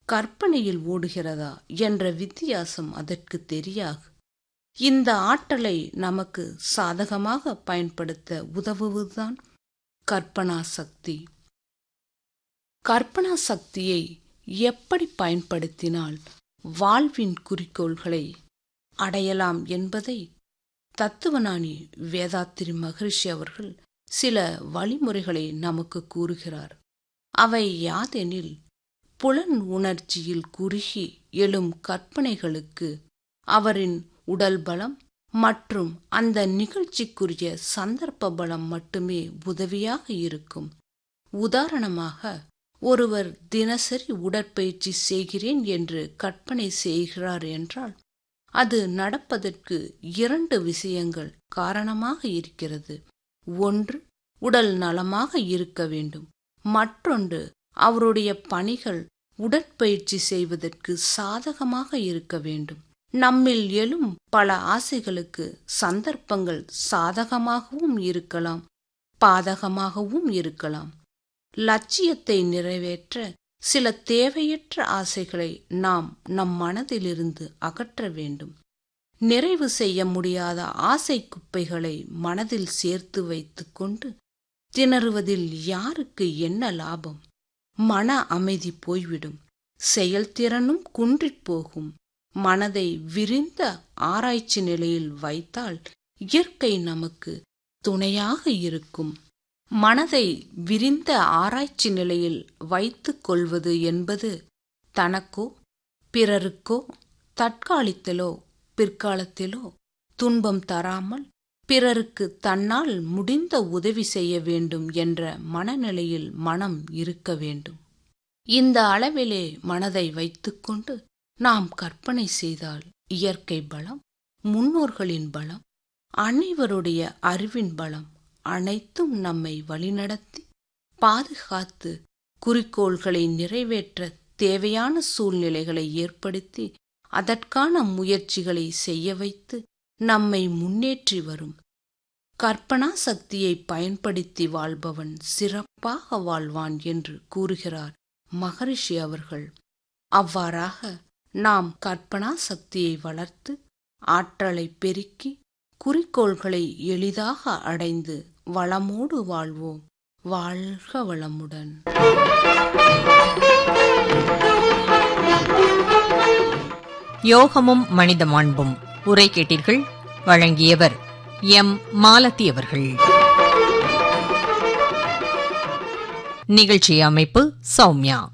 கற்பனையில் ஓடுகிறதா என்ற வித்தியாசம் அதற்கு தெரியாது இந்த ஆற்றலை நமக்கு சாதகமாக பயன்படுத்த உதவுவதுதான் கற்பனா சக்தி கற்பனா சக்தியை எப்படி பயன்படுத்தினால் வாழ்வின் குறிக்கோள்களை அடையலாம் என்பதை தத்துவஞானி வேதாத்திரி மகரிஷி அவர்கள் சில வழிமுறைகளை நமக்கு கூறுகிறார் அவை யாதெனில் புலன் உணர்ச்சியில் குறுகி எழும் கற்பனைகளுக்கு அவரின் உடல் பலம் மற்றும் அந்த நிகழ்ச்சிக்குரிய சந்தர்ப்ப பலம் மட்டுமே உதவியாக இருக்கும் உதாரணமாக ஒருவர் தினசரி உடற்பயிற்சி செய்கிறேன் என்று கற்பனை செய்கிறார் என்றால் அது நடப்பதற்கு இரண்டு விஷயங்கள் காரணமாக இருக்கிறது ஒன்று உடல் நலமாக இருக்க வேண்டும் மற்றொன்று அவருடைய பணிகள் உடற்பயிற்சி செய்வதற்கு சாதகமாக இருக்க வேண்டும் நம்மில் எழும் பல ஆசைகளுக்கு சந்தர்ப்பங்கள் சாதகமாகவும் இருக்கலாம் பாதகமாகவும் இருக்கலாம் லட்சியத்தை நிறைவேற்ற சில தேவையற்ற ஆசைகளை நாம் நம் மனதிலிருந்து அகற்ற வேண்டும் நிறைவு செய்ய முடியாத ஆசை குப்பைகளை மனதில் சேர்த்து வைத்துக்கொண்டு திணறுவதில் யாருக்கு என்ன லாபம் மன அமைதி போய்விடும் செயல்திறனும் குன்றிப் போகும் மனதை விரிந்த ஆராய்ச்சி நிலையில் வைத்தால் இயற்கை நமக்கு துணையாக இருக்கும் மனதை விரிந்த ஆராய்ச்சி நிலையில் வைத்துக் கொள்வது என்பது தனக்கோ பிறருக்கோ தற்காலித்திலோ பிற்காலத்திலோ துன்பம் தராமல் பிறருக்கு தன்னால் முடிந்த உதவி செய்ய வேண்டும் என்ற மனநிலையில் மனம் இருக்க வேண்டும் இந்த அளவிலே மனதை வைத்துக்கொண்டு நாம் கற்பனை செய்தால் இயற்கை பலம் முன்னோர்களின் பலம் அனைவருடைய அறிவின் பலம் அனைத்தும் நம்மை வழிநடத்தி பாதுகாத்து குறிக்கோள்களை நிறைவேற்ற தேவையான சூழ்நிலைகளை ஏற்படுத்தி அதற்கான முயற்சிகளை செய்ய வைத்து நம்மை முன்னேற்றி வரும் கற்பனா சக்தியை பயன்படுத்தி வாழ்பவன் சிறப்பாக வாழ்வான் என்று கூறுகிறார் மகரிஷி அவர்கள் அவ்வாறாக நாம் கற்பனா சக்தியை வளர்த்து ஆற்றலை பெருக்கி குறிக்கோள்களை எளிதாக அடைந்து வளமோடு வாழ்வோம் வாழ்க வளமுடன் யோகமும் மனித மாண்பும் உரை கேட்டீர்கள் வழங்கியவர் எம் மாலதி அவர்கள் நிகழ்ச்சி அமைப்பு சௌமியா